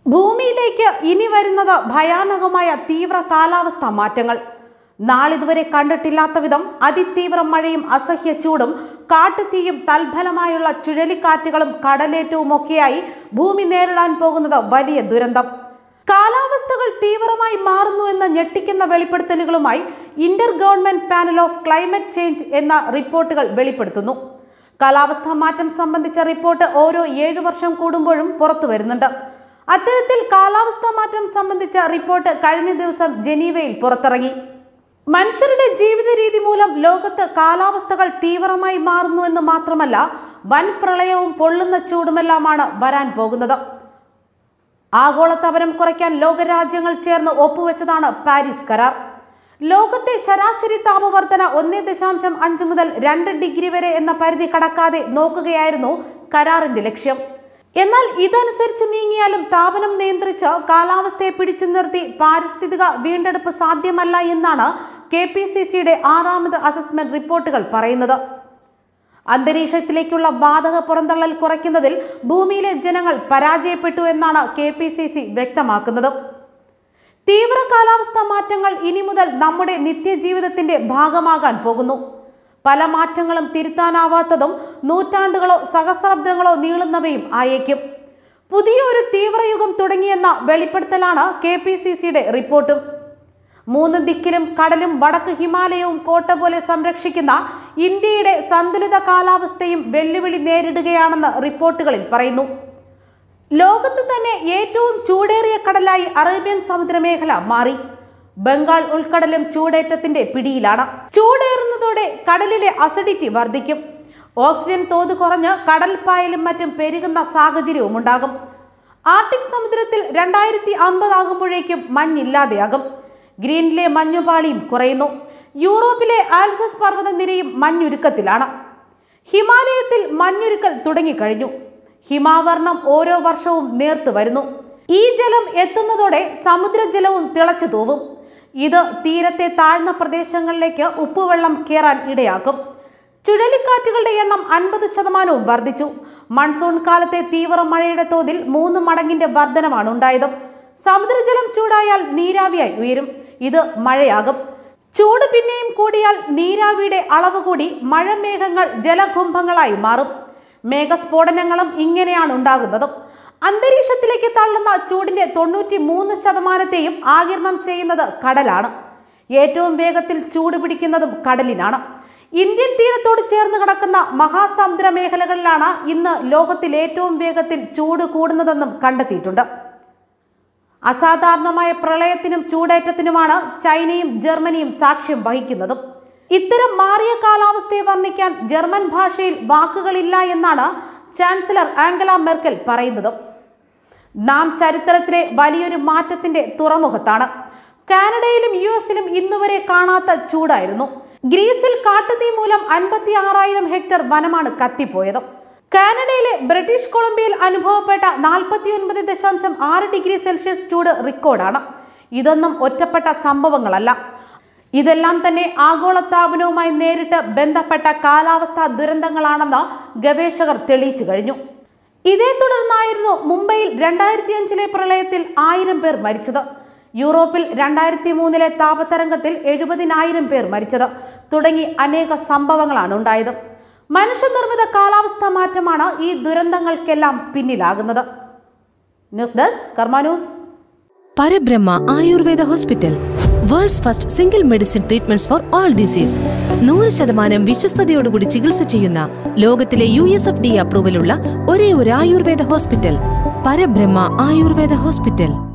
ഭൂമിയിലേക്ക് ഇനി വരുന്നത് ഭയാനകമായ തീവ്ര കാലാവസ്ഥാ മാറ്റങ്ങൾ നാളിതുവരെ കണ്ടിട്ടില്ലാത്ത വിധം അതിതീവ്ര മഴയും അസഹ്യ ചൂടും കാട്ടുതീയും തൽഫലമായുള്ള ചുഴലിക്കാറ്റുകളും കടലേറ്റവും ഒക്കെയായി ഭൂമി നേരിടാൻ പോകുന്നത് വലിയ ദുരന്തം കാലാവസ്ഥകൾ തീവ്രമായി മാറുന്നു എന്ന ഞെട്ടിക്കുന്ന വെളിപ്പെടുത്തലുകളുമായി inter government panel of climate change എന്ന റിപ്പോർട്ടുകൾ വെളിപ്പെടുത്തുന്നു കാലാവസ്ഥാ മാറ്റം സംബന്ധിച്ച റിപ്പോർട്ട് ഓരോ ഏഴു വർഷം കൂടുമ്പോഴും പുറത്തു വരുന്നുണ്ട് അത്തരത്തിൽ കാലാവസ്ഥാ മാറ്റം സംബന്ധിച്ച റിപ്പോർട്ട് കഴിഞ്ഞ ദിവസം ജനീവയിൽ പുറത്തിറങ്ങി മനുഷ്യരുടെ ജീവിത രീതി മൂലം ലോകത്ത് കാലാവസ്ഥകൾ തീവ്രമായി മാറുന്നു എന്ന് മാത്രമല്ല വൻ പ്രളയവും പൊള്ളുന്ന ചൂടുമെല്ലാമാണ് വരാൻ പോകുന്നത് ആഗോളതപനം കുറയ്ക്കാൻ ലോകരാജ്യങ്ങൾ ചേർന്ന് ഒപ്പുവെച്ചതാണ് പാരീസ് കരാർ ലോകത്തെ ശരാശരി താപവർധന ഒന്നേ ദശാംശം അഞ്ച് മുതൽ രണ്ട് ഡിഗ്രി വരെ എന്ന പരിധി കടക്കാതെ നോക്കുകയായിരുന്നു കരാറിന്റെ ലക്ഷ്യം എന്നാൽ ഇതനുസരിച്ച് നീങ്ങിയാലും താപനം നിയന്ത്രിച്ച് കാലാവസ്ഥയെ പിടിച്ചു നിർത്തി പാരിസ്ഥിതിക വീണ്ടെടുപ്പ് സാധ്യമല്ല എന്നാണ് കെ പി സി സിയുടെ ആറാമത് അസസ്മെന്റ് റിപ്പോർട്ടുകൾ പറയുന്നത് അന്തരീക്ഷത്തിലേക്കുള്ള വാതക പുറന്തള്ളൽ കുറയ്ക്കുന്നതിൽ ഭൂമിയിലെ ജനങ്ങൾ പരാജയപ്പെട്ടു എന്നാണ് കെ പി സി സി വ്യക്തമാക്കുന്നത് തീവ്ര കാലാവസ്ഥാ മാറ്റങ്ങൾ ഇനി മുതൽ നമ്മുടെ നിത്യജീവിതത്തിന്റെ ഭാഗമാകാൻ പോകുന്നു പല മാറ്റങ്ങളും തിരുത്താനാവാത്തതും നൂറ്റാണ്ടുകളോ സഹസ്രാബ്ദങ്ങളോ നീളുന്നവയും ആയേക്കും പുതിയൊരു തീവ്രയുഗം തുടങ്ങിയെന്ന വെളിപ്പെടുത്തലാണ് കെ പി സി സിയുടെ റിപ്പോർട്ടും മൂന്ന് ദിക്കിലും കടലും വടക്ക് ഹിമാലയവും കോട്ട പോലെ സംരക്ഷിക്കുന്ന ഇന്ത്യയുടെ സന്തുലിത കാലാവസ്ഥയും വെല്ലുവിളി നേരിടുകയാണെന്ന് റിപ്പോർട്ടുകളിൽ പറയുന്നു ലോകത്ത് തന്നെ ഏറ്റവും ചൂടേറിയ കടലായി അറേബ്യൻ സമുദ്രമേഖല മാറി ബംഗാൾ ഉൾക്കടലും ചൂടേറ്റത്തിന്റെ പിടിയിലാണ് ചൂടേറുന്നതോടെ കടലിലെ അസിഡിറ്റി വർദ്ധിക്കും ഓക്സിജൻ തോത് കുറഞ്ഞ് കടൽ പായലും മറ്റും പെരുകുന്ന സാഹചര്യവും ഉണ്ടാകും ആർട്ടിക് സമുദ്രത്തിൽ രണ്ടായിരത്തി അമ്പതാകുമ്പോഴേക്കും മഞ്ഞില്ലാതെയാകും ഗ്രീനിലെ മഞ്ഞുപാളിയും കുറയുന്നു യൂറോപ്പിലെ ആൽഫസ് പർവ്വതനിരയും മഞ്ഞുരുക്കത്തിലാണ് ഹിമാലയത്തിൽ മഞ്ഞുരുക്കൽ തുടങ്ങിക്കഴിഞ്ഞു ഹിമാവർണം ഓരോ വർഷവും നേർത്തു വരുന്നു ഈ ജലം എത്തുന്നതോടെ സമുദ്രജലവും തിളച്ചു തൂവും ഇത് തീരത്തെ താഴ്ന്ന പ്രദേശങ്ങളിലേക്ക് ഉപ്പുവെള്ളം കയറാൻ ഇടയാക്കും ചുഴലിക്കാറ്റുകളുടെ എണ്ണം അൻപത് ശതമാനവും വർദ്ധിച്ചു മൺസൂൺ കാലത്തെ തീവ്ര മഴയുടെ തോതിൽ മൂന്ന് മടങ്ങിന്റെ വർധനമാണ് ഉണ്ടായത് സമുദ്രജലം ചൂടായാൽ നീരാവിയായി ഉയരും ഇത് മഴയാകും ചൂട് പിന്നെയും കൂടിയാൽ നീരാവിയുടെ അളവ് കൂടി മഴമേഘങ്ങൾ ജലകുംഭങ്ങളായി മാറും മേഘസ്ഫോടനങ്ങളും ഇങ്ങനെയാണ് ഉണ്ടാകുന്നത് അന്തരീക്ഷത്തിലേക്ക് തള്ളുന്ന ചൂടിന്റെ തൊണ്ണൂറ്റി മൂന്ന് ശതമാനത്തെയും ആകിരണം ചെയ്യുന്നത് കടലാണ് ഏറ്റവും വേഗത്തിൽ ചൂട് പിടിക്കുന്നതും കടലിനാണ് ഇന്ത്യൻ തീരത്തോട് ചേർന്ന് കിടക്കുന്ന മഹാസമുദ്ര മേഖലകളിലാണ് ഇന്ന് ലോകത്തിൽ ഏറ്റവും വേഗത്തിൽ ചൂട് കൂടുന്നതെന്നും കണ്ടെത്തിയിട്ടുണ്ട് അസാധാരണമായ പ്രളയത്തിനും ചൂടേറ്റത്തിനുമാണ് ചൈനയും ജർമ്മനിയും സാക്ഷ്യം വഹിക്കുന്നതും ഇത്തരം മാറിയ കാലാവസ്ഥയെ വർണ്ണിക്കാൻ ജർമ്മൻ ഭാഷയിൽ വാക്കുകളില്ല എന്നാണ് ചാൻസലർ ആംഗല മെർക്കൽ പറയുന്നത് നാം ചരിത്രത്തിലെ വലിയൊരു മാറ്റത്തിന്റെ തുറമുഖത്താണ് കാനഡയിലും യു എസിലും ഇന്നുവരെ കാണാത്ത ചൂടായിരുന്നു ഗ്രീസിൽ കാട്ടുതീ മൂലം അൻപത്തി ആറായിരം ഹെക്ടർ വനമാണ് കത്തിപ്പോയത് കാനഡയിലെ ബ്രിട്ടീഷ് കൊളംബിയയിൽ അനുഭവപ്പെട്ട നാൽപ്പത്തി ഒൻപത് ദശാംശം ആറ് ഡിഗ്രി സെൽഷ്യസ് ചൂട് റെക്കോർഡാണ് ഇതൊന്നും ഒറ്റപ്പെട്ട സംഭവങ്ങളല്ല ഇതെല്ലാം തന്നെ ആഗോളതാപനവുമായി നേരിട്ട് ബന്ധപ്പെട്ട കാലാവസ്ഥാ ദുരന്തങ്ങളാണെന്ന് ഗവേഷകർ തെളിയിച്ചു കഴിഞ്ഞു ഇതേ തുടർന്നായിരുന്നു മുംബൈയിൽ രണ്ടായിരത്തി അഞ്ചിലെ പ്രളയത്തിൽ ആയിരം പേർ മരിച്ചത് യൂറോപ്പിൽ രണ്ടായിരത്തി മൂന്നിലെ താപതരംഗത്തിൽ എഴുപതിനായിരം പേർ മരിച്ചത് തുടങ്ങി അനേക സംഭവങ്ങളാണ് ഉണ്ടായത് മനുഷ്യനിർമ്മിത കാലാവസ്ഥാ മാറ്റമാണ് ഈ ദുരന്തങ്ങൾക്കെല്ലാം പിന്നിലാകുന്നത് news desk Karma news Parabrahma Ayurveda hospital world's first single medicine treatments for all disease നൂറ് ശതമാനം വിശ്വസ്തയോടുകൂടി ചികിത്സ ചെയ്യുന്ന ലോകത്തിലെ യു എസ് എഫ് ഡി അപ്രൂവലുള്ള ഒരേ ഒരു ആയുർവേദ ഹോസ്പിറ്റൽ പരബ്രഹ്മ ആയുർവേദ ഹോസ്പിറ്റൽ